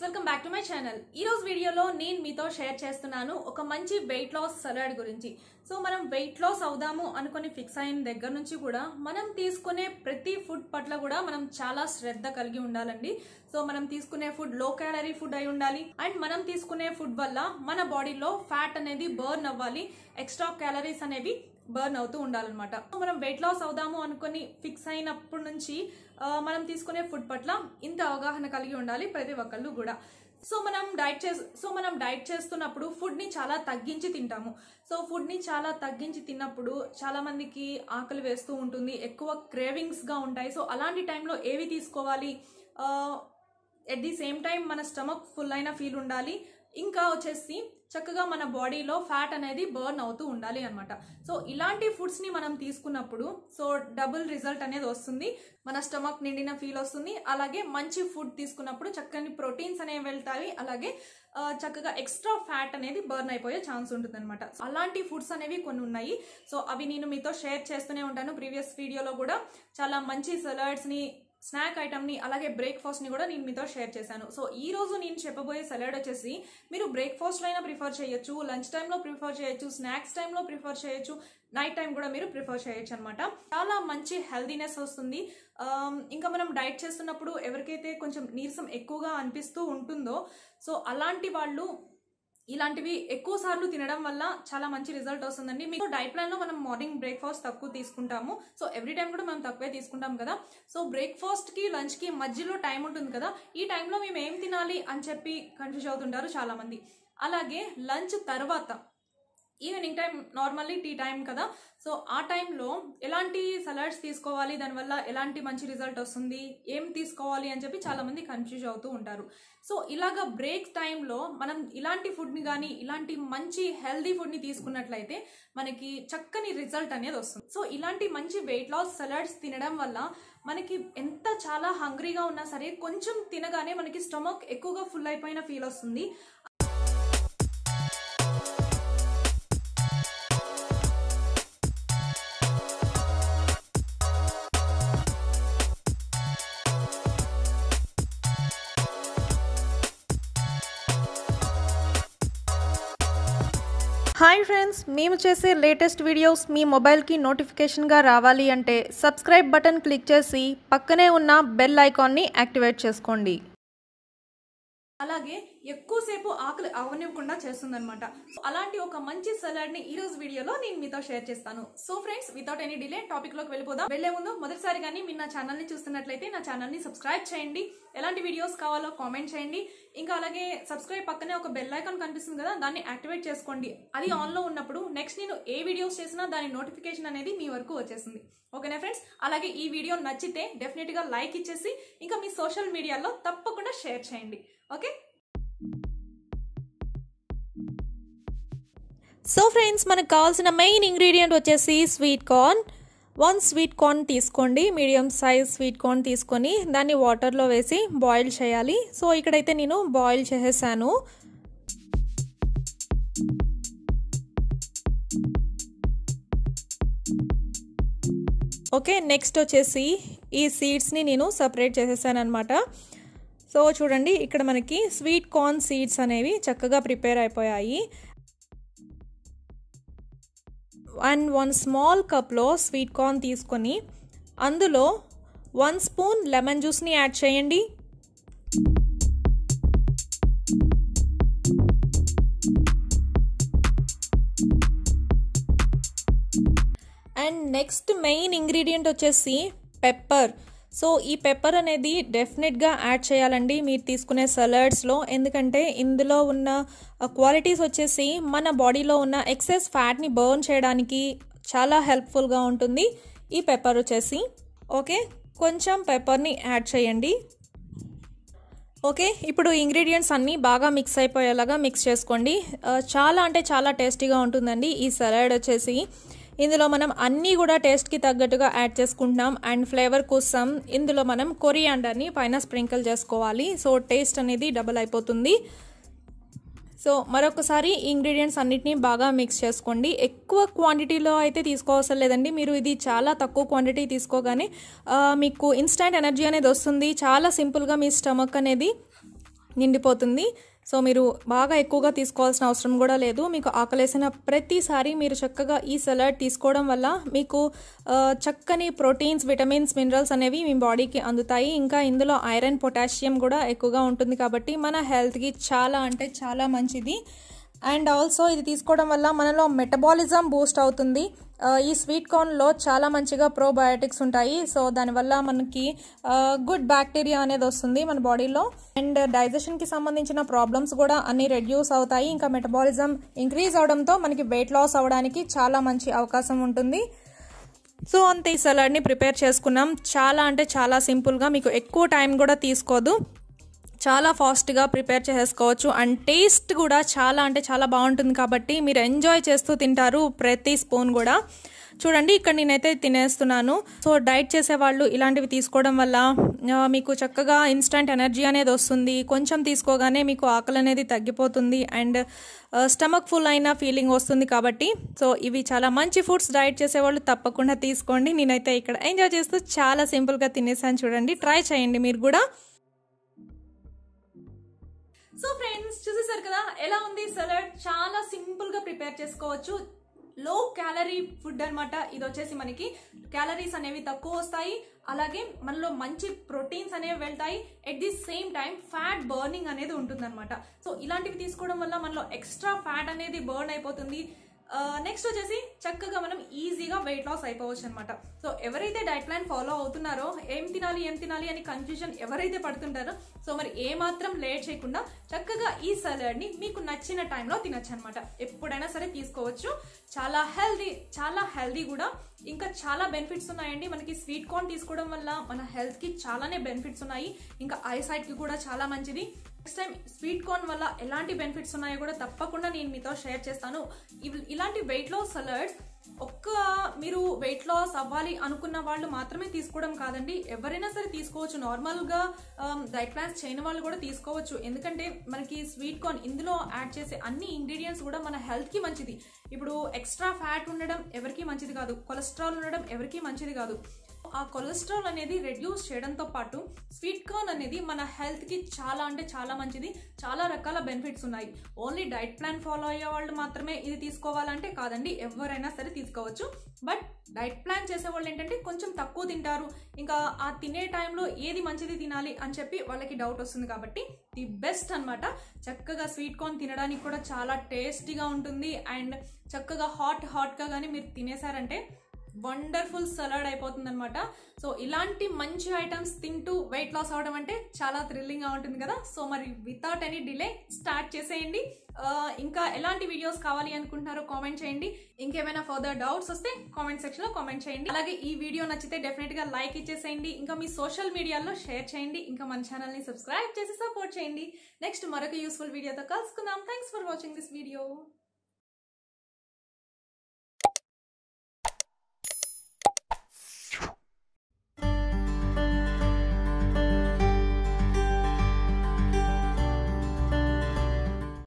welcome back to my channel ఈ రోజు వీడియోలో నేను మీతో షేర్ చేస్తున్నాను ఒక మంచి వెయిట్ లాస్ సలాడ్ గురించి సో మనం వెయిట్ లాస్ అవుదాము అనుకుని ఫిక్స్ అయిన దగ్గర నుంచి కూడా మనం తీసుకునే ప్రతి ఫుడ్ పట్ల కూడా మనం చాలా శ్రద్ధ కలిగి ఉండాలండి సో మనం తీసుకునే ఫుడ్ లో క్యాలరీ ఫుడ్ అయి ఉండాలి అండ్ మనం తీసుకునే ఫుడ్ వల్ల మన బాడీలో ఫ్యాట్ అనేది బర్న్ అవ్వాలి ఎక్స్ట్రా క్యాలరీస్ అనేవి బర్న్ అవుతూ ఉండాలన్నమాట సో మనం వెయిట్ లాస్ అవుదాము అనుకుని ఫిక్స్ అయినప్పటి నుంచి ఆ, మనం తీసుకునే ఫుడ్ పట్ల ఇంత అవగాహన కలిగి ఉండాలి ప్రతి ఒక్కళ్ళు కూడా సో మనం డైట్ చే సో మనం డైట్ చేస్తున్నప్పుడు ఫుడ్ ని చాలా తగ్గించి తింటాము సో ఫుడ్ ని చాలా తగ్గించి తిన్నప్పుడు చాలా మందికి ఆకలి వేస్తూ ఉంటుంది ఎక్కువ క్రేవింగ్స్ గా ఉంటాయి సో అలాంటి టైంలో ఏవి తీసుకోవాలి ఎట్ ది సేమ్ టైం మన స్టమక్ ఫుల్ అయిన ఫీల్ ఉండాలి ఇంకా వచ్చేసి చక్కగా మన బాడీలో ఫ్యాట్ అనేది బర్న్ అవుతూ ఉండాలి అనమాట సో ఇలాంటి ఫుడ్స్ ని మనం తీసుకున్నప్పుడు సో డబుల్ రిజల్ట్ అనేది వస్తుంది మన స్టమక్ నిండిన ఫీల్ వస్తుంది అలాగే మంచి ఫుడ్ తీసుకున్నప్పుడు చక్కని ప్రోటీన్స్ అనేవి వెళ్తాయి అలాగే ఆ, చక్కగా ఎక్స్ట్రా ఫ్యాట్ అనేది బర్న్ అయిపోయే ఛాన్స్ ఉంటుంది అనమాట అలాంటి ఫుడ్స్ అనేవి కొన్ని ఉన్నాయి సో అవి నేను మీతో షేర్ చేస్తూనే ఉంటాను ప్రీవియస్ వీడియోలో కూడా చాలా మంచి సలాడ్స్ ని స్నాక్ ఐటమ్ ని అలాగే బ్రేక్ఫాస్ట్ ని కూడా నేను మీతో షేర్ చేశాను సో ఈ రోజు నేను చెప్పబోయే సలాడ్ వచ్చేసి మీరు బ్రేక్ఫాస్ట్ లో అయినా ప్రిఫర్ చేయొచ్చు లంచ్ టైంలో ప్రిఫర్ చేయొచ్చు స్నాక్స్ టైంలో ప్రిఫర్ చేయొచ్చు నైట్ టైం కూడా మీరు ప్రిఫర్ చేయొచ్చు అనమాట చాలా మంచి హెల్దీనెస్ వస్తుంది ఆమ్, ఇంకా మనం డైట్ చేస్తున్నప్పుడు ఎవరికైతే కొంచెం నీరసం ఎక్కువగా అనిపిస్తూ ఉంటుందో సో అలాంటి వాళ్ళు ఇలాంటివి ఎక్కువ సార్లు తినడం వల్ల చాలా మంచి రిజల్ట్ వస్తుందండి మీకు డైట్ ప్లాన్ లో మనం మార్నింగ్ బ్రేక్ఫాస్ట్ తక్కువ తీసుకుంటాము సో ఎవ్రీ టైం కూడా మనం తక్కువే తీసుకుంటాం కదా సో బ్రేక్ఫాస్ట్ కి లంచ్ కి మధ్యలో టైం ఉంటుంది కదా ఈ టైంలో మేము ఏం తినాలి అని చెప్పి కన్ఫ్యూజ్ అవుతుంటారు చాలా మంది అలాగే లంచ్ తర్వాత evening time normally tea time కదా సో ఆ టైంలో ఎలాంటి సలాడ్స్ తీసుకోవాలి దానివల్ల ఎలాంటి మంచి రిజల్ట్ వస్తుంది ఏం తీసుకోవాలి అని చెప్పి చాలా మంది కన్ఫ్యూజ్ అవుతూ ఉంటారు సో ఇలాగ బ్రేక్ టైంలో మనం ఇలాంటి ఫుడ్ని కానీ ఇలాంటి మంచి హెల్దీ ఫుడ్ని తీసుకున్నట్లయితే మనకి చక్కని రిజల్ట్ అనేది వస్తుంది సో ఇలాంటి మంచి వెయిట్ లాస్ సలాడ్స్ తినడం వల్ల మనకి ఎంత చాలా హంగ్రీగా ఉన్నా సరే కొంచెం తినగానే మనకి స్టమక్ ఎక్కువగా ఫుల్ అయిపోయిన ఫీల్ వస్తుంది హాయ్ ఫ్రెండ్స్ మేము చేసే లేటెస్ట్ వీడియోస్ మీ మొబైల్కి నోటిఫికేషన్గా రావాలి అంటే సబ్స్క్రైబ్ బటన్ క్లిక్ చేసి పక్కనే ఉన్న బెల్ ఐకాన్ని యాక్టివేట్ చేసుకోండి అలాగే ఎక్కువసేపు ఆకలి అవనివ్వకుండా చేస్తుందన్నమాట సో అలాంటి ఒక మంచి సలాడ్ ని ఈ రోజు వీడియోలో నేను మీతో షేర్ చేస్తాను so friends without any delay topic లోకి వెళ్ళిపోదాం వెళ్లే ముందు మొదటిసారి కానీ మీరు నా ఛానల్ ని చూస్తున్నట్లయితే నా ఛానల్ ని సబ్స్క్రైబ్ చేయండి ఎలాంటి వీడియోస్ కావాలో కామెంట్ చేయండి ఇంకా అలాగే సబ్స్క్రైబ్ పక్కనే ఒక బెల్ ఐకాన్ కనిపిస్తుంది కదా దాన్ని యాక్టివేట్ చేసుకోండి అది ఆన్ లో ఉన్నప్పుడు నెక్స్ట్ నేను ఏ వీడియోస్ చేసినా దాని నోటిఫికేషన్ అనేది మీ వరకు వచ్చేస్తుంది ఓకేనా ఫ్రెండ్స్ అలాగే ఈ వీడియో నచ్చితే డెఫినెట్ గా లైక్ ఇచ్చేసి ఇంకా మీ సోషల్ మీడియాలో తప్పకుండా షేర్ చేయండి ఓకే సో ఫ్రెండ్స్ మనకు కావాల్సిన మెయిన్ ఇంగ్రీడియంట్ వచ్చేసి sweet corn one sweet corn తీసుకోండి మీడియం సైజ్ స్వీట్ కార్న్ తీసుకొని దాన్ని వాటర్లో వేసి బాయిల్ చేయాలి సో ఇక్కడైతే నేను బాయిల్ చేసేసాను ఓకే నెక్స్ట్ వచ్చేసి ఈ సీడ్స్ని నేను సపరేట్ చేసేసాను అనమాట సో చూడండి ఇక్కడ మనకి స్వీట్ కార్న్ సీడ్స్ అనేవి చక్కగా ప్రిపేర్ అయిపోయాయి అండ్ వన్ స్మాల్ కప్లో స్వీట్ కార్న్ తీసుకొని అందులో వన్ స్పూన్ లెమన్ జ్యూస్ని యాడ్ చేయండి అండ్ నెక్స్ట్ మెయిన్ ఇంగ్రీడియంట్ వచ్చేసి పెప్పర్ సో ఈ పెప్పర్ అనేది డెఫినెట్గా యాడ్ చేయాలండి మీరు తీసుకునే సలాడ్స్లో ఎందుకంటే ఇందులో ఉన్న క్వాలిటీస్ వచ్చేసి మన బాడీలో ఉన్న ఎక్సెస్ ఫ్యాట్ని బర్న్ చేయడానికి చాలా హెల్ప్ఫుల్గా ఉంటుంది ఈ పెప్పర్ వచ్చేసి ఓకే కొంచెం పెప్పర్ని యాడ్ చేయండి ఓకే ఇప్పుడు ఇంగ్రీడియంట్స్ అన్నీ బాగా మిక్స్ అయిపోయేలాగా మిక్స్ చేసుకోండి ఆ, చాలా అంటే చాలా టేస్టీగా ఉంటుందండి ఈ సలాడ్ వచ్చేసి ఇందులో మనం అన్నీ కూడా టేస్ట్కి తగ్గట్టుగా యాడ్ చేసుకుంటున్నాం అండ్ ఫ్లేవర్ కోసం ఇందులో మనం కొరియాండర్ని పైన స్ప్రింకిల్ చేసుకోవాలి సో టేస్ట్ అనేది డబుల్ అయిపోతుంది సో మరొకసారి ఈ ఇంగ్రీడియంట్స్ అన్నిటిని బాగా మిక్స్ చేసుకోండి ఎక్కువ క్వాంటిటీలో అయితే తీసుకోవసరం లేదండి మీరు ఇది చాలా తక్కువ క్వాంటిటీ తీసుకోగానే ఆ, మీకు ఇన్స్టంట్ ఎనర్జీ అనేది వస్తుంది చాలా సింపుల్గా మీ స్టమక్ అనేది నిండిపోతుంది సో మీరు బాగా ఎక్కువగా తీసుకోవాల్సిన అవసరం కూడా లేదు మీకు ఆకలేసిన ప్రతిసారి మీరు చక్కగా ఈ సలాడ్ తీసుకోవడం వల్ల మీకు ఆ, చక్కని ప్రోటీన్స్ విటమిన్స్ మినరల్స్ అనేవి మీ బాడీకి అందుతాయి ఇంకా ఇందులో ఐరన్ పొటాషియం కూడా ఎక్కువగా ఉంటుంది కాబట్టి మన హెల్త్కి చాలా అంటే చాలా మంచిది అండ్ ఆల్సో ఇది తీసుకోవడం వల్ల మనలో మెటబాలిజం బూస్ట్ అవుతుంది ఆ, ఈ స్వీట్ కార్న్లో చాలా మంచిగా ప్రోబయోటిక్స్ ఉంటాయి సో దానివల్ల మనకి గుడ్ బ్యాక్టీరియా అనేది వస్తుంది మన బాడీలో అండ్ డైజెషన్కి సంబంధించిన ప్రాబ్లమ్స్ కూడా అన్ని రెడ్యూస్ అవుతాయి ఇంకా మెటబాలిజం ఇంక్రీజ్ అవడంతో మనకి వెయిట్ లాస్ అవ్వడానికి చాలా మంచి అవకాశం ఉంటుంది సో అంతే ఈ సలాడ్ని ప్రిపేర్ చేసుకున్నాం చాలా అంటే చాలా సింపుల్గా మీకు ఎక్కువ టైం కూడా తీసుకోదు చాలా ఫాస్ట్గా ప్రిపేర్ చేసుకోవచ్చు అండ్ టేస్ట్ కూడా చాలా అంటే చాలా బాగుంటుంది కాబట్టి మీరు ఎంజాయ్ చేస్తూ తింటారు ప్రతి స్పూన్ కూడా చూడండి ఇక్కడ నేనైతే తినేస్తున్నాను సో డైట్ చేసేవాళ్ళు ఇలాంటివి తీసుకోవడం వల్ల ఆ, మీకు చక్కగా ఇన్స్టంట్ ఎనర్జీ అనేది వస్తుంది కొంచెం తీసుకోగానే మీకు ఆకలి అనేది తగ్గిపోతుంది అండ్ స్టమక్ ఫుల్ అయిన ఫీలింగ్ వస్తుంది కాబట్టి సో ఇవి చాలా మంచి ఫుడ్స్ డైట్ చేసేవాళ్ళు తప్పకుండా తీసుకోండి నేనైతే ఇక్కడ ఎంజాయ్ చేస్తూ చాలా సింపుల్గా తినేసాను చూడండి ట్రై చేయండి మీరు కూడా సో ఫ్రెండ్స్ చూసేసారు కదా ఎలా ఉంది సలాడ్ చాలా సింపుల్ గా ప్రిపేర్ చేసుకోవచ్చు లో క్యాలరీ ఫుడ్ అన్నమాట ఇది వచ్చేసి మనకి క్యాలరీస్ అనేవి తక్కువ వస్తాయి అలాగే మనలో మంచి ప్రోటీన్స్ అనేవి వెళ్తాయి at the same time fat burning అనేది ఉంటుందన్నమాట సో ఇలాంటివి తీసుకోవడం వల్ల మనలో ఎక్స్ట్రా ఫ్యాట్ అనేది బర్న్ అయిపోతుంది నెక్స్ట్ వచ్చేసి చక్కగా మనం ఈజీగా వెయిట్ లాస్ అయిపోవచ్చు అనమాట సో ఎవరైతే డైట్ ప్లాన్ ఫాలో అవుతున్నారో ఏం తినాలి ఏం తినాలి అని కన్ఫ్యూజన్ ఎవరైతే పడుతుంటారో సో మరి ఏ మాత్రం లేట్ చేయకుండా చక్కగా ఈ సలాడ్ ని మీకు నచ్చిన టైంలో తినొచ్చు అనమాట ఎప్పుడైనా సరే తీసుకోవచ్చు చాలా హెల్దీ చాలా హెల్దీ కూడా ఇంకా చాలా బెనిఫిట్స్ ఉన్నాయండి మనకి స్వీట్ కార్న్ తీసుకోవడం వల్ల మన హెల్త్ కి చాలానే బెనిఫిట్స్ ఉన్నాయి ఇంకా ఐసైట్ కి కూడా చాలా మంచిది నెక్స్ట్ టైం స్వీట్ కార్న్ వల్ల ఎలాంటి బెనిఫిట్స్ ఉన్నాయో కూడా తప్పకుండా నేను మీతో షేర్ చేస్తాను ఇవి- ఇలాంటి వెయిట్ లాస్ సలాడ్స్ ఒక్క మీరు వెయిట్ లాస్ అవ్వాలి అనుకున్న వాళ్ళు మాత్రమే తీసుకోవడం కాదండి ఎవరైనా సరే తీసుకోవచ్చు నార్మల్గా డైట్ ప్లాన్స్ చేయని వాళ్ళు కూడా తీసుకోవచ్చు ఎందుకంటే మనకి స్వీట్ కార్న్ ఇందులో యాడ్ చేసే అన్ని ఇంగ్రీడియంట్స్ కూడా మన హెల్త్కి మంచిది ఇప్పుడు ఎక్స్ట్రా ఫ్యాట్ ఉండడం ఎవరికీ మంచిది కాదు కొలెస్ట్రాల్ ఉండడం ఎవరికీ మంచిది కాదు ఆ కొలెస్ట్రాల్ అనేది రెడ్యూస్ చేయడంతో పాటు స్వీట్ కార్న్ అనేది మన హెల్త్ కి చాలా అంటే చాలా మంచిది చాలా రకాల బెనిఫిట్స్ ఉన్నాయి ఓన్లీ డైట్ ప్లాన్ ఫాలో అయ్యే వాళ్ళు మాత్రమే ఇది తీసుకోవాలంటే కాదండి ఎవరైనా సరే తీసుకోవచ్చు బట్ డైట్ ప్లాన్ చేసే వాళ్ళు ఏంటంటే కొంచెం తక్కువ తింటారు ఇంకా ఆ తినే టైంలో ఏది మంచిది తినాలి అని చెప్పి వాళ్ళకి డౌట్ వస్తుంది కాబట్టి ది బెస్ట్ అన్నమాట చక్కగా స్వీట్ కార్న్ తినడానికి కూడా చాలా టేస్టీగా ఉంటుంది అండ్ చక్కగా హాట్ హాట్గా కానీ మీరు తినేసారంటే వండర్ఫుల్ సలాడ్ అయిపోతుంది అనమాట సో ఇలాంటి మంచి ఐటమ్స్ తింటూ వెయిట్ లాస్ అవడం అంటే చాలా థ్రిల్లింగ్ గా ఉంటుంది కదా సో మరి వితౌట్ ఎనీ డిలే స్టార్ట్ చేసేయండి ఆ, ఇంకా ఎలాంటి వీడియోస్ కావాలి అనుకుంటున్నారో కామెంట్ చేయండి ఇంకేమైనా ఫర్దర్ డౌట్స్ వస్తే కామెంట్ సెక్షన్ లో కామెంట్ చేయండి అలాగే ఈ వీడియో నచ్చితే డెఫినెట్ గా లైక్ ఇచ్చేసేయండి ఇంకా మీ సోషల్ మీడియాలో షేర్ చేయండి ఇంకా మన ఛానల్ ని సబ్స్క్రైబ్ చేసి సపోర్ట్ చేయండి నెక్స్ట్ మరొక యూస్ఫుల్ వీడియోతో కలుసుకుందాం thanks for watching this video